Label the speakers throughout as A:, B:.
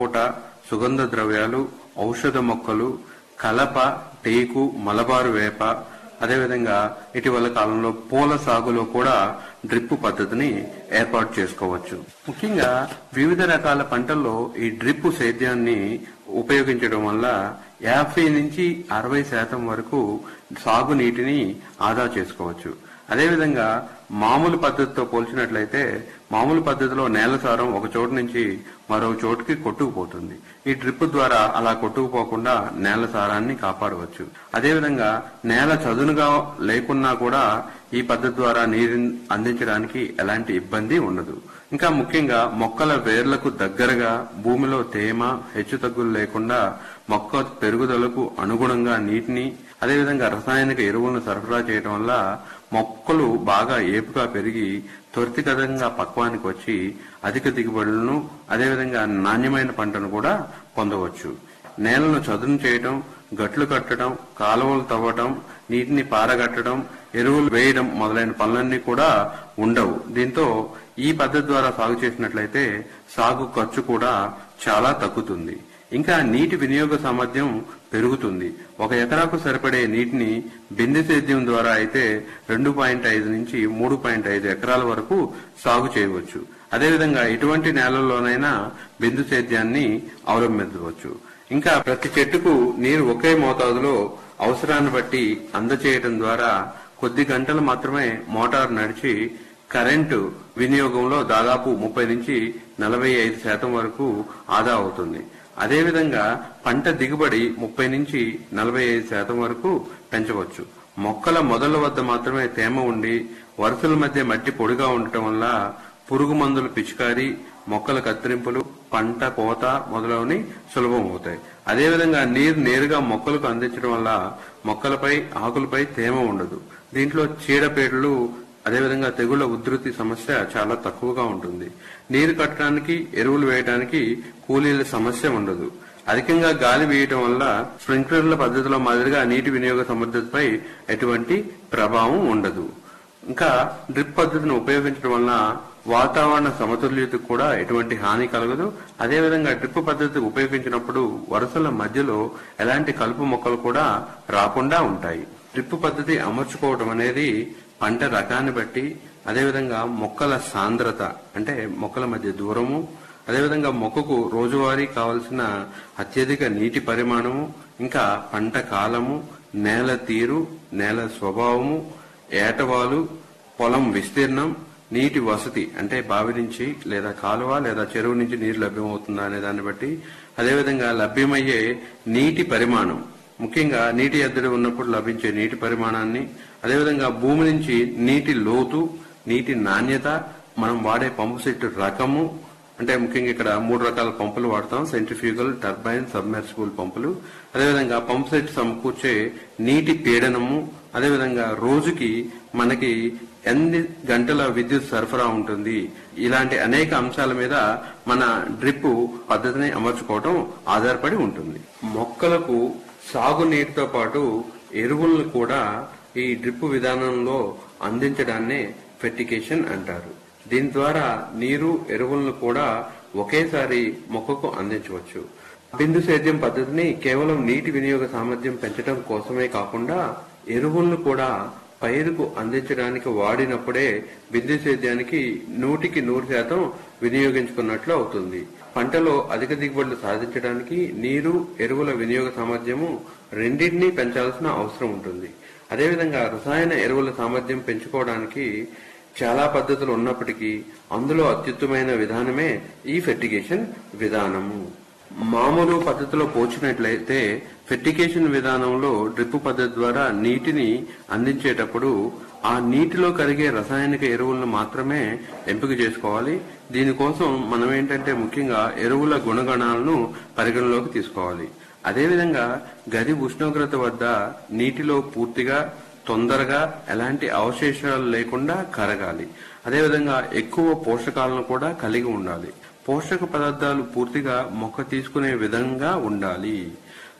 A: పూట సుగంధ ద్రవ్యాలు ఔషధ మొక్కలు కలప టేకు మలబారు వేప అదేవిధంగా ఇటీవల కాలంలో పూల సాగులో కూడా డ్రిప్ పద్ధతిని ఏర్పాటు చేసుకోవచ్చు ముఖ్యంగా వివిధ రకాల పంటల్లో ఈ డ్రిప్ సేద్యాన్ని ఉపయోగించడం వల్ల యాభై నుంచి అరవై శాతం వరకు సాగునీటిని ఆదా చేసుకోవచ్చు అదేవిధంగా మామూలు పద్ధతితో పోల్చినట్లయితే మామూలు పద్ధతిలో నేల సారం ఒక చోటు నుంచి మరో చోటుకి కొట్టుకుపోతుంది ఈ డ్రిప్ ద్వారా అలా కొట్టుకుపోకుండా నేల సారాన్ని కాపాడవచ్చు అదేవిధంగా నేల చదునుగా లేకున్నా కూడా ఈ పద్ధతి ద్వారా నీరు అందించడానికి ఎలాంటి ఇబ్బంది ఉండదు ఇంకా ముఖ్యంగా మొక్కల వేర్లకు దగ్గరగా భూమిలో తేమ హెచ్చుతగ్గులు లేకుండా మొక్క పెరుగుదలకు అనుగుణంగా నీటిని అదేవిధంగా రసాయనిక ఎరువులను సరఫరా చేయడం వల్ల మొక్కలు బాగా ఏపుగా పెరిగి త్వరితగతంగా పక్వానికి వచ్చి అధిక దిగుబడులను అదేవిధంగా నాణ్యమైన పంటను కూడా పొందవచ్చు నేలను చదును చేయటం గట్లు కట్టడం కాలువలు తవ్వటం నీటిని పారగట్టడం ఎరువులు వేయడం మొదలైన పనులన్నీ కూడా ఉండవు దీంతో ఈ పద్ధతి ద్వారా సాగు చేసినట్లయితే సాగు ఖర్చు కూడా చాలా తగ్గుతుంది ఇంకా నీటి వినియోగ సామర్థ్యం పెరుగుతుంది ఒక ఎకరాకు సరిపడే నీటిని బిందె సేద్యం ద్వారా అయితే రెండు పాయింట్ ఐదు నుంచి మూడు పాయింట్ ఐదు ఎకరాల వరకు సాగు చేయవచ్చు అదేవిధంగా ఎటువంటి నేలల్లోనైనా బిందు సేద్యాన్ని అవలంబించవచ్చు ఇంకా ప్రతి చెట్టుకు నీరు ఒకే మోతాదులో అవసరాన్ని బట్టి అందచేయడం ద్వారా కొద్ది గంటలు మాత్రమే మోటార్ నడిచి కరెంటు వినియోగంలో దాదాపు ముప్పై నుంచి నలభై ఐదు శాతం వరకు ఆదా అవుతుంది అదేవిధంగా పంట దిగుబడి ముప్పై నుంచి నలభై ఐదు శాతం వరకు పెంచవచ్చు మొక్కల మొదల వద్ద మాత్రమే తేమ ఉండి వరుసల మధ్య మట్టి పొడిగా ఉండటం వల్ల పురుగు మందుల పిచికారి మొక్కల కత్తిరింపులు పంట కోత మొదలవని సులభం అవుతాయి అదేవిధంగా నీరు నేరుగా మొక్కలకు అందించడం వల్ల మొక్కలపై ఆకులపై తేమ ఉండదు దీంట్లో చీడపీడలు అదేవిధంగా తెగుళ్ల ఉధృతి సమస్య చాలా తక్కువగా ఉంటుంది నీరు కట్టడానికి ఎరువులు వేయడానికి కూలీల సమస్య ఉండదు అధికంగా గాలి వేయటం వల్ల స్ప్రింక్లర్ల పద్ధతిలో మాదిరిగా నీటి వినియోగ సమర్థతపై ఎటువంటి ప్రభావం ఉండదు ఇంకా డ్రిప్ పద్ధతిని ఉపయోగించడం వల్ల వాతావరణ సమతుల్యతకు కూడా ఎటువంటి హాని కలగదు అదేవిధంగా డ్రిప్ పద్ధతి ఉపయోగించినప్పుడు వరుసల మధ్యలో ఎలాంటి కలుపు మొక్కలు కూడా రాకుండా ఉంటాయి డ్రిప్ పద్ధతి అమర్చుకోవడం అనేది పంట రకాన్ని బట్టి అదేవిధంగా మొక్కల సాంద్రత అంటే మొక్కల మధ్య దూరము అదేవిధంగా మొక్కకు రోజువారీ కావలసిన అత్యధిక నీటి పరిమాణము ఇంకా పంట కాలము నేల తీరు నేల స్వభావము ఏటవాలు పొలం విస్తీర్ణం నీటి వసతి అంటే బావి నుంచి లేదా కాలువ లేదా చెరువు నుంచి నీరు లభ్యమవుతుందా అనే దాన్ని బట్టి అదేవిధంగా లభ్యమయ్యే నీటి పరిమాణం ముఖ్యంగా నీటి ఎద్దడి ఉన్నప్పుడు లభించే నీటి పరిమాణాన్ని అదేవిధంగా భూమి నుంచి నీటి లోతు నీటి నాణ్యత మనం వాడే పంపు సెట్ రకము అంటే ముఖ్యంగా ఇక్కడ మూడు రకాల పంపులు వాడతాం సెంట్రిఫ్యూగల్ టర్బైన్ సబ్మెర్సిబుల్ పంపులు అదేవిధంగా పంప్ సెట్ సమకూర్చే నీటి పీడనము అదేవిధంగా రోజుకి మనకి ఎన్ని గంటల విద్యుత్ సరఫరా ఉంటుంది ఇలాంటి అనేక అంశాల మీద మన డ్రిప్ పద్ధతిని అమర్చుకోవటం ఆధారపడి ఉంటుంది మొక్కలకు సాగునీటితో పాటు ఎరువులను కూడా ఈ డ్రిప్ విధానంలో అందించడాన్నే ఫెర్టికేషన్ అంటారు దీని ద్వారా నీరు ఎరువులను కూడా ఒకేసారి మొక్కకు అందించవచ్చు బిందు సేద్యం పద్ధతిని కేవలం నీటి వినియోగ సామర్థ్యం పెంచడం కోసమే కాకుండా ఎరువులను కూడా పైరుకు అందించడానికి వాడినప్పుడే బిందు సేద్యానికి నూటికి నూరు శాతం వినియోగించుకున్నట్లు అవుతుంది పంటలో అధిక దిగుబడులు సాధించడానికి నీరు ఎరువుల వినియోగ సామర్థ్యము రెండింటినీ పెంచాల్సిన అవసరం ఉంటుంది అదేవిధంగా రసాయన ఎరువుల సామర్థ్యం పెంచుకోవడానికి చాలా పద్ధతులు ఉన్నప్పటికీ అందులో అత్యుత్తమైన విధానమే ఈ ఫెర్టిగేషన్ విధానము మామూలు పద్ధతిలో పోల్చినట్లయితే ఫెర్టిగేషన్ విధానంలో డ్రిప్ పద్ధతి ద్వారా నీటిని అందించేటప్పుడు ఆ నీటిలో కరిగే రసాయనిక ఎరువులను మాత్రమే ఎంపిక చేసుకోవాలి దీనికోసం మనం ఏంటంటే ముఖ్యంగా ఎరువుల గుణగణాలను పరిగణలోకి తీసుకోవాలి అదేవిధంగా గది ఉష్ణోగ్రత వద్ద నీటిలో పూర్తిగా తొందరగా ఎలాంటి అవశేషాలు లేకుండా కరగాలి అదేవిధంగా ఎక్కువ పోషకాలను కూడా కలిగి ఉండాలి పోషక పదార్థాలు పూర్తిగా మొక్క తీసుకునే విధంగా ఉండాలి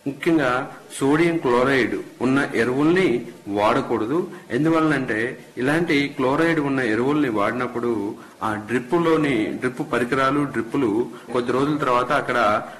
A: ముఖ్యంగా సోడియం క్లోరైడ్ ఉన్న ఎరువుల్ని వాడకూడదు ఎందువలనంటే ఇలాంటి క్లోరైడ్ ఉన్న ఎరువుల్ని వాడినప్పుడు ఆ డ్రిప్పులోని డ్రిప్ పరికరాలు డ్రిప్పులు కొద్ది రోజుల తర్వాత అక్కడ